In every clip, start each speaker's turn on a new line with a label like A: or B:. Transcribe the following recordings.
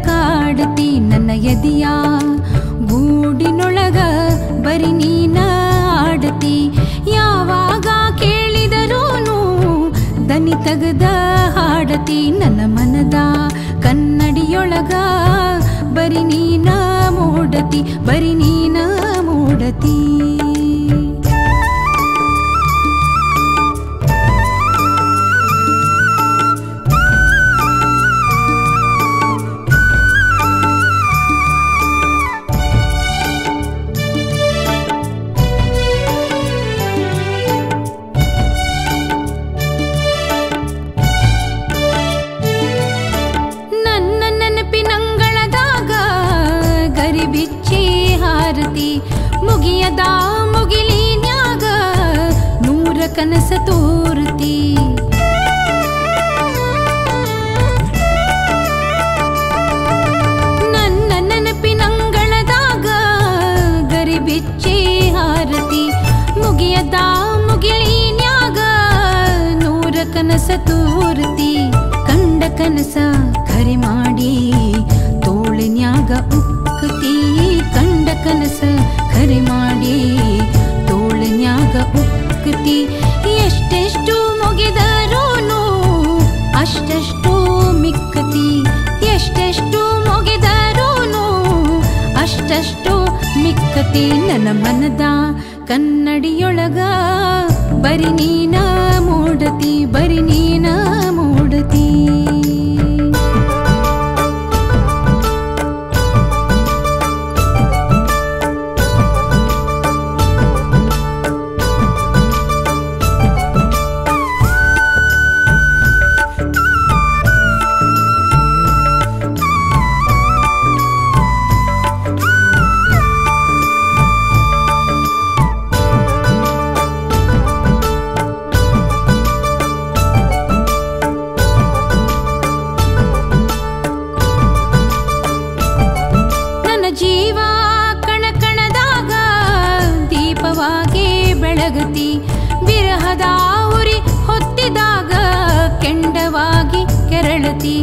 A: ಕಾಡತಿ ನನ್ನ ಎದಿಯ ಗೂಡಿನೊಳಗ ಬರಿ ನೀನ ಆಡತಿ ಯಾವಾಗ ಕೇಳಿದರೂನು ದನಿ ತಗದ ಹಾಡತಿ ನನ್ನ ಮನದ ಕನ್ನಡಿಯೊಳಗ ಬರಿ ನೀನ ಮೂಡತಿ ಬರಿ ನೀನ ಮೂಡತಿ ನನ್ನ ನೆನಪಿನಂಗಳದಾಗ ಗರಿಬಿಚ್ಚಿ ಹಾರತಿ ಮುಗಿಯದ ಮುಗಿಲಿನ್ಯಾಗ ನೂರ ಕನಸ ತೋರುತಿ ನನ್ನ ನೆನಪಿನಂಗಳದಾಗ ಗರಿಬಿಚ್ಚಿ ಹಾರತಿ ಮುಗಿಯದ ಮುಗಿಲಿನ್ಯಾಗ ನೂರ ಕನಸ ತೋರುತಿ ಕಂಡ ಕನಸ ಖರೆ ಮಾಡಿ ತೋಳಿನ್ಯಾಗ ಉಕ್ಕತಿ ಕಂಡ ಕನಸ ಖರೆ ಮಾಡಿ ತೋಳಿನ್ಯಾಗ ಉಕ್ಕತಿ ಎಷ್ಟೆಷ್ಟು ಮುಗಿದರೂನು ಅಷ್ಟೆಷ್ಟು ಮಿಕ್ಕತಿ ಎಷ್ಟೆಷ್ಟು ಮುಗಿದರೂನು ಅಷ್ಟಷ್ಟು ಮಿಕ್ಕತಿ ನನ್ನ ಮನದ ಕನ್ನಡಿಯೊಳಗ ಬರಿ ನೀನ ಮೂಡತಿ ಬರಿ ನೀನ ಮೂಡತಿ ನನ್ನ ಜೀವ ಕಣ ಕಣದಾಗ ದೀಪವಾಗಿ ಬೆಳಗತಿ ವಿರಹದ ಉರಿ ಹೊತ್ತಿದಾಗ ಕೆಂಡವಾಗಿ ಕೆರಳತಿ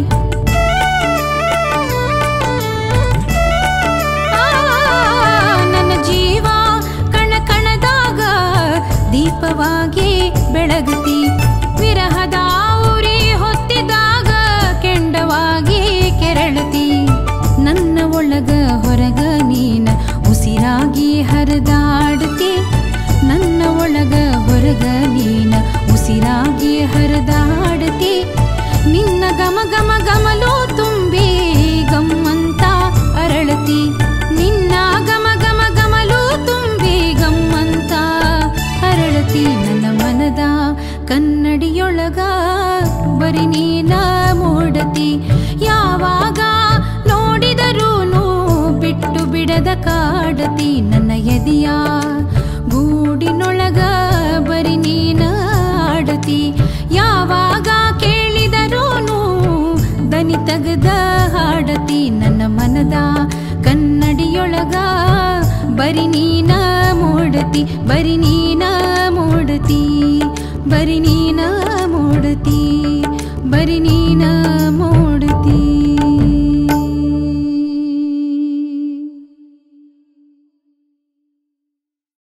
A: ಆ, ನನ್ನ ಜೀವ ಕಣ ಕಣದಾಗ ದೀಪವಾಗಿ ಬೆಳಗತಿ ವಿರಹದ ಉರಿ ಹೊತ್ತಿದಾಗ ಕೆಂಡವಾಗಿ ಕೆರಳತಿ ನನ್ನ ಒಳಗ ಹೊರಗ ನೀನ ಉಸಿರಾಗಿ ಹರಿದಾಡ್ತಿ ನನ್ನ ಒಳಗ ಹೊರಗ ನೀನ ಉಸಿರಾಗಿ ಹರಿದಾಡ್ತಿ ನಿನ್ನ ಗಮ ಗಮ ಗಮಲು ತುಂಬಿ ಗಮ್ಮಂತ ಅರಳತಿ ನಿನ್ನ ಗಮ ಗಮ ಗಮಲು ತುಂಬಿ ಗಮ್ಮಂತ ಅರಳತಿ ನನ್ನ ಮನದ ಕನ್ನಡಿಯೊಳಗ ಬರಿ ನೀನ ಮೂಡತಿ ಯಾವಾಗ ನೋಡಿದರೂನು ಬಿಟ್ಟು ಬಿಡದ ಕಾಡತಿ ನನ್ನ ಎದಿಯ ಗೂಡಿನೊಳಗ ಬರಿ ನೀನ ಆಡತಿ ಯಾವಾಗ ಕೇಳಿದರೂನು ದನಿ ತಗದ ಹಾಡತಿ ನನ್ನ ಮನದ ಕನ್ನಡಿಯೊಳಗ ಬರಿ ನೀನ ಮೂಡತಿ ಬರಿ ನೀನ ಮೂಡತಿ ಬರಿ ನೀನ ಮೂಡತಿ ಬರಿ ನೀ